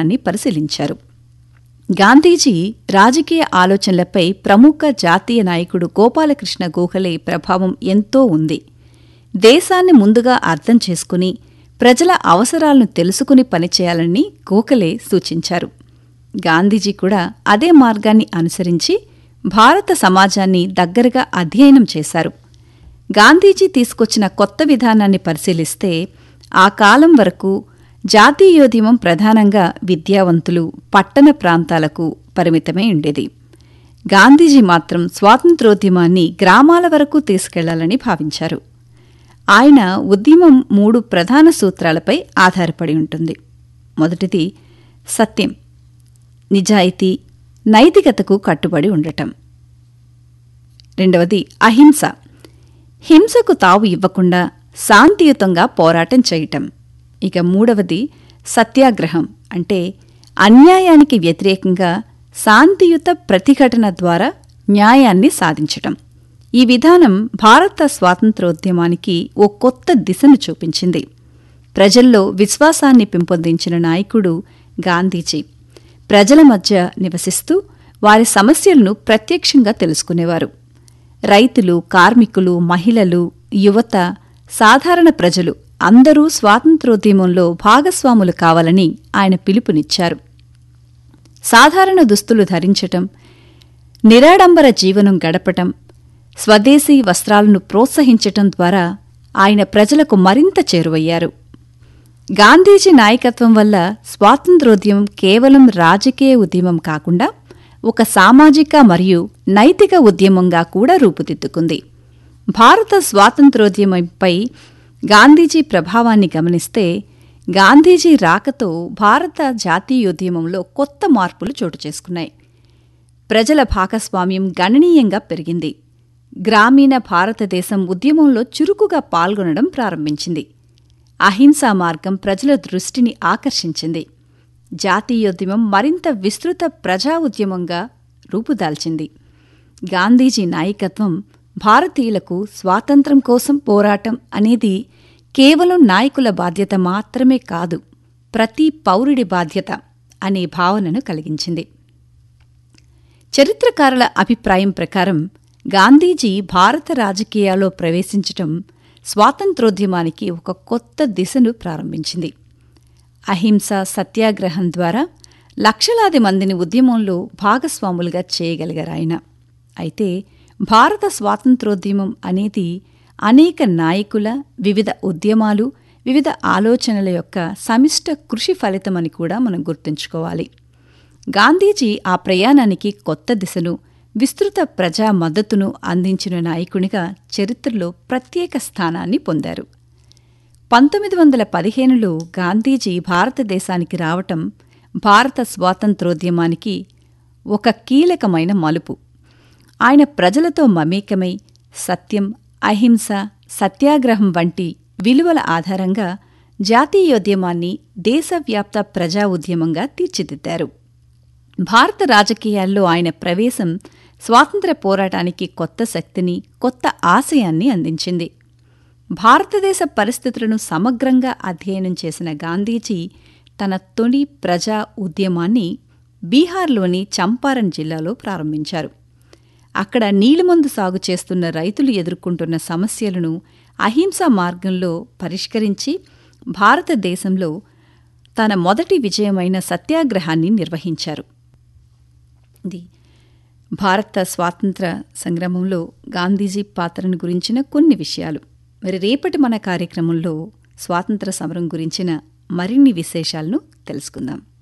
సత్యాగ్రహాన్ని పరిశీలించారు గాంధీజీ రాజకీయ ఆలోచనలపై ప్రముఖ జాతీయ నాయకుడు గోపాలకృష్ణ గోఖలే ప్రభావం ఎంతో ఉంది దేశాన్ని ముందుగా అర్థం చేసుకుని ప్రజల అవసరాలను తెలుసుకుని పనిచేయాలని గోఖలే సూచించారు గాంధీజీ కూడా అదే మార్గాన్ని అనుసరించి భారత సమాజాన్ని దగ్గరగా అధ్యయనం చేశారు గాంధీజీ తీసుకొచ్చిన కొత్త విధానాన్ని పరిశీలిస్తే ఆ కాలం వరకు జాతీయోద్యమం ప్రధానంగా విద్యావంతులు పట్టణ ప్రాంతాలకు పరిమితమై ఉండేది గాంధీజీ మాత్రం స్వాతంత్రోద్యమాన్ని గ్రామాల వరకు తీసుకెళ్లాలని భావించారు ఆయన ఉద్యమం మూడు ప్రధాన సూత్రాలపై ఆధారపడి ఉంటుంది మొదటిది సత్యం నిజాయితీ నైతికతకు కట్టుబడి ఉండటం రెండవది అహింస హింసకు తావు ఇవ్వకుండా శాంతియుతంగా పోరాటం చేయటం ఇక మూడవది సత్యాగ్రహం అంటే అన్యాయానికి వ్యతిరేకంగా శాంతియుత ప్రతిఘటన ద్వారా న్యాయాన్ని సాధించటం ఈ విధానం భారత స్వాతంత్రోద్యమానికి ఓ కొత్త దిశను చూపించింది ప్రజల్లో విశ్వాసాన్ని పెంపొందించిన నాయకుడు గాంధీజీ ప్రజల మధ్య నివసిస్తూ వారి సమస్యలను ప్రత్యక్షంగా తెలుసుకునేవారు రైతులు కార్మికులు మహిళలు యువత సాధారణ ప్రజలు అందరూ స్వాతంత్రోద్యమంలో భాగస్వాములు కావాలని ఆయన పిలుపునిచ్చారు సాధారణ దుస్తులు ధరించటం నిరాడంబర జీవనం గడపటం స్వదేశీ వస్త్రాలను ప్రోత్సహించటం ద్వారా ఆయన ప్రజలకు మరింత చేరువయ్యారు గాంధీజీ నాయకత్వం వల్ల స్వాతంత్రోద్యమం కేవలం రాజకీయ ఉద్యమం కాకుండా ఒక సామాజిక మరియు నైతిక ఉద్యమంగా కూడా రూపుదిద్దుకుంది భారత స్వాతంత్రోద్యమంపై గాంధీజీ ప్రభావాన్ని గమనిస్తే గాంధీజీ రాకతో భారత జాతీయోద్యమంలో కొత్త మార్పులు చోటు చేసుకున్నాయి ప్రజల భాగస్వామ్యం గణనీయంగా పెరిగింది గ్రామీణ భారతదేశం ఉద్యమంలో చురుకుగా పాల్గొనడం ప్రారంభించింది అహింసా మార్గం ప్రజల దృష్టిని ఆకర్షించింది జాతీయోద్యమం మరింత విస్తృత ప్రజా ఉద్యమంగా రూపుదాల్చింది గాంధీజీ నాయకత్వం భారతీయులకు స్వాతంత్ర్యం కోసం పోరాటం అనేది కేవలం నాయకుల బాధ్యత మాత్రమే కాదు ప్రతి పౌరుడి బాధ్యత అనే భావనను కలిగించింది చరిత్రకారుల అభిప్రాయం ప్రకారం గాంధీజీ భారత రాజకీయాల్లో ప్రవేశించటం స్వాతంత్రోద్యమానికి ఒక కొత్త దిశను ప్రారంభించింది అహింస సత్యాగ్రహం ద్వారా లక్షలాది మందిని ఉద్యమంలో భాగస్వాములుగా చేయగలిగారాయన అయితే భారత స్వాతంత్రోద్యమం అనేది అనేక నాయకుల వివిధ ఉద్యమాలు వివిధ ఆలోచనల యొక్క సమిష్ట కృషి ఫలితమని కూడా మనం గుర్తుంచుకోవాలి గాంధీజీ ఆ ప్రయాణానికి కొత్త దిశను విస్తృత ప్రజా మద్దతును అందించిన నాయకునిగా చరిత్రలో ప్రత్యేక స్థానాన్ని పొందారు పంతొమ్మిది వందల పదిహేనులో గాంధీజీ భారతదేశానికి రావటం భారత స్వాతంత్రోద్యమానికి ఒక కీలకమైన మలుపు ఆయన ప్రజలతో మమేకమై సత్యం అహింస సత్యాగ్రహం వంటి విలువల ఆధారంగా జాతీయోద్యమాన్ని దేశవ్యాప్త ప్రజా ఉద్యమంగా తీర్చిదిద్దారు భారత రాజకీయాల్లో ఆయన ప్రవేశం స్వాతంత్ర పోరాటానికి కొత్త శక్తిని కొత్త ఆశయాన్ని అందించింది భారతదేశ పరిస్థితులను సమగ్రంగా అధ్యయనం చేసిన గాంధీజీ తన తొలి ప్రజా ఉద్యమాన్ని బీహార్లోని చంపారన్ జిల్లాలో ప్రారంభించారు అక్కడ నీలిమందు సాగు చేస్తున్న రైతులు ఎదుర్కొంటున్న సమస్యలను అహింసా మార్గంలో పరిష్కరించి భారతదేశంలో తన మొదటి విజయమైన సత్యాగ్రహాన్ని నిర్వహించారు ఇది భారత స్వాతంత్ర సంగ్రామంలో గాంధీజీ పాత్రను గురించిన కొన్ని విషయాలు మరి రేపటి మన కార్యక్రమంలో స్వాతంత్ర సమరం గురించిన మరిన్ని విశేషాలను తెలుసుకుందాం